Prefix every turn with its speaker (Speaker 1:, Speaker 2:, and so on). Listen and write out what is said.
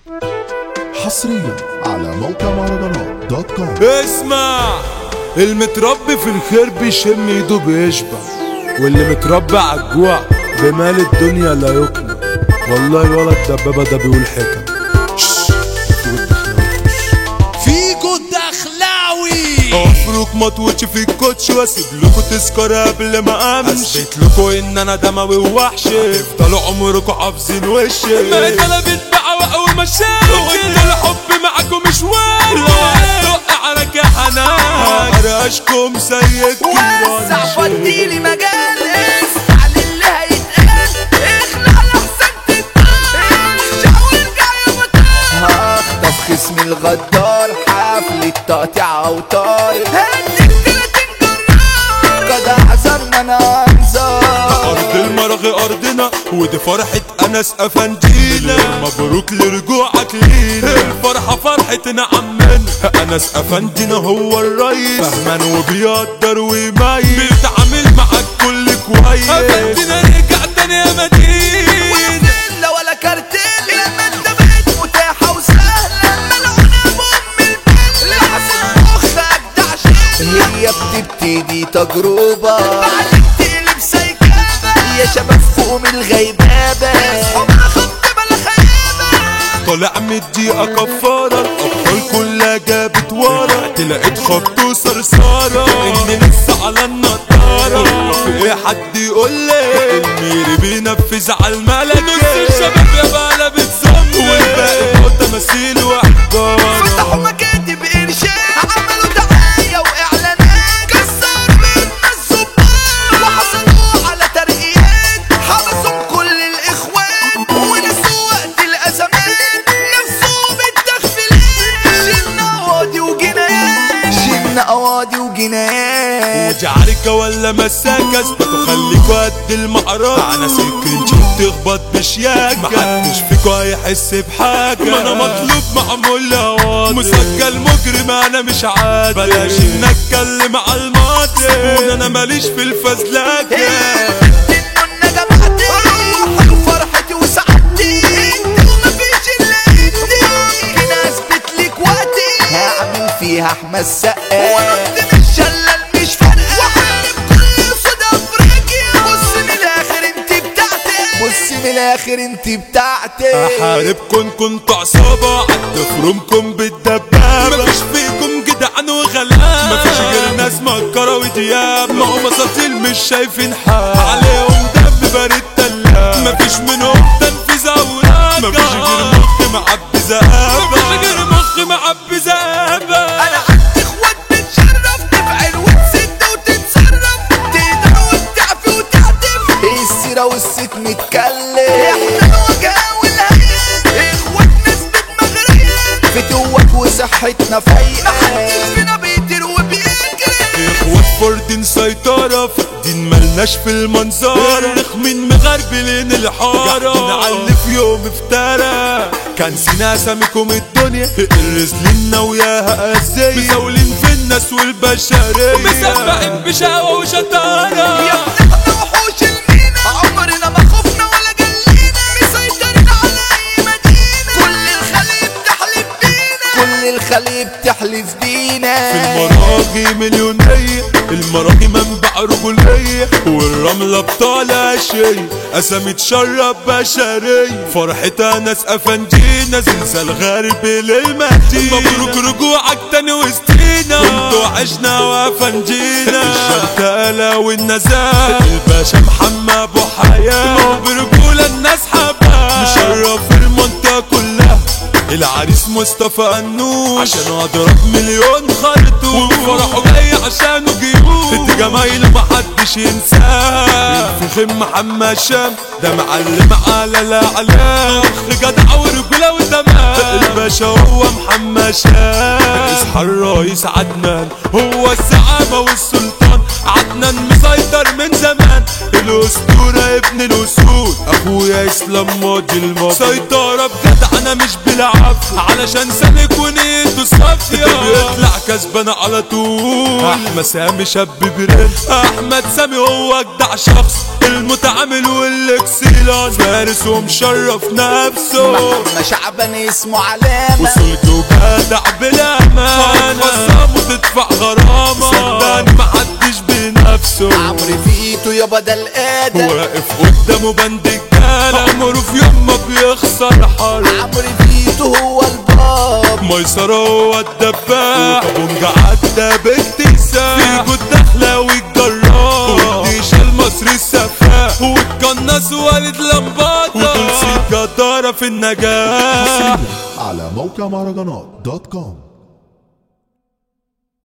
Speaker 1: حصريا على موقع مهرجانات دوت كوم
Speaker 2: اسمع المتربي في الخير بيشم ايده بيشبع واللي متربي على الجوع بمال الدنيا لا يقنع والله ولا الدبابة ده بيقول حكم شش، فيكو الدخلاوي افرك ما توتش في الكوتش واسيب لكم تذكرة قبل ما امشي اثبت لكم ان انا دموي ووحش افضلوا عمركم حافظين وشي ما انا بتبع واقوى مشاكل وانت الحب معاكم مش واكل توقع على كحنان قراشكم زي
Speaker 3: وسع
Speaker 2: الكيران
Speaker 3: فضيلي مجال اسمع للي هيتقال اخلع لحسن تتقال شعور الجاي بطال هخطف خصم الغدار حفلة تقطيع اوتار هديك 30 جرار قد حذرنا انا انظار
Speaker 2: ارض المرغ ارضنا ودي فرحة انس افندينا مبروك لرجوعك لينا الفرحة فرحتنا عمنا انس افندينا هو الريس فهمان وبيقدر ويميز بيتعامل معاك كل كويس افندينا رجع تاني يا مدينة
Speaker 3: ولا ولا كارتيل لما انت بقيت متاحة وسهلة ملعونة بأم البيت لحسن مخك دعشان هي بتبتدي تجربة بعدك تقلب سيكابة يا شباب فوق من الغيبابة اصحابنا خط بلا خيابة
Speaker 2: طالع مديقة كفارة الأبطال كلها جابت ورا تلاقيت خبط وصرصارة إني لسه على النضارة في إيه حد يقول لي الميري بينفذ على الملك نص الشباب يا بقى بتزم والباقي هو تماثيل وحجارة
Speaker 3: فتحوا مكاتب إرشاد عملوا دعاية وإعلانات كسروا بيتنا الظباط وحصلوا على ترقيات حبسوا كل الإخوان ونسوا وقت الأزمات نفسوا بالتخفيلات شلنا قواضي وجنايات شلنا قواضي وجنايات
Speaker 2: وجعركة ولا مساكة اثبتوا خليكوا قد المعركة انا سكنتي بتخبط بشياكة محدش فيكوا هيحس بحاجة ما انا مطلوب معمول لهواتي مسجل مجرم انا مش عادي بلاش ان اتكلم على الماضي سيبوني انا ماليش في الفزلكة
Speaker 3: إنه جمعتي روحي وفرحتي وسعادتي انت ومفيش الا انت هنا اثبت لك وقتي هعمل فيها احمد سقا ورد مش شلال مش فارقه وحارب كل صدى افريقيا بص من الاخر انت بتاعتي بص من الاخر انت بتاعتي
Speaker 2: احاربكم كنتوا عصابة عد فرومكم بالدبابة مفيش فيكم جدعان وغلابة مفيش غير ناس مكرة ودياب ما هم مساطيل مش شايفين حال عليهم دم بارد تلاب مفيش منهم تنفيذ اوراق مفيش غير مخ معبي زقابة مفيش غير مخ معبي زقابة
Speaker 3: انا عندي اخوات بتشرف تفعل وتسد وتتصرف تقدر وتعفي وتعتف السيرة والست متكلم احنا الوجهة والهيئة اخوات ناس بتمغرية فتوك وصحتنا فايقة محدش فينا بيطير وبيجري
Speaker 2: اخوات فردين سيطرة فردين ملناش في المنظرة رخمين مغربلين الحارة نعلي في يوم افترى كان سينا اساميكم الدنيا الرزلنا وياها ازاي مزاولين في الناس والبشرية ومسبقين بشقوة وشطارة
Speaker 3: يا ابني احنا وحوش المينا عمرنا ما خفنا ولا جلينا مسيطرين على اي مدينة كل الخليج تحلف بينا كل الخليج تحلف بينا
Speaker 2: في المراغي مليونية المراغي منبع رجولية والرملة بطالة شيء أسامي تشرب بشرية فرحتها ناس أفندينا زلزال غارب للمدينة مبروك رجوعك تاني وسطينا كنتوا عشنا وأفندينا الشنتالة والنزاهة الباشا محمد أبو حياة برجولة الناس حباه مشرف المنطقة كلها العريس مصطفى النور عشان اضرب مليون خرطوم وفرحه جاي عشانه جيبوه انت جمايل محدش ينساها الفخم محمد شام ده معلم على الاعلام اخ جدع ورجوله وتمام الباشا هو محمد شام اصحى الرئيس عدنان هو الزعامه والسلطان عدنان مسيطر من زمان الاسطوره ابن الاسود اخويا اسلام ماضي الماضي سيطره بجد انا مش بالعافيه علشان سالك ونيته صافيه بيطلع كسبان على طول احمد سامي شاب برين احمد سامي هو اجدع شخص المتعامل والاكسلان فارس ومشرف نفسه
Speaker 3: محمد شعبان اسمه علامة
Speaker 2: وصلت وجدع بالامان خصام وتدفع غرامة صدقني محدش بنفسه
Speaker 3: عمرو فيتو يابا ده القادر
Speaker 2: واقف قدامه بند الجالة عمره في يوم ما بيخسر حرب
Speaker 3: عمرو فيتو هو الباب
Speaker 2: ميسرة هو الدباح وكابونجا عدى باكتساح فيجو الدخلة والجراح والديش المصري السفاح والقناص والد لمباطة ودول سيكا في النجاح
Speaker 1: على موقع مهرجانات دوت كوم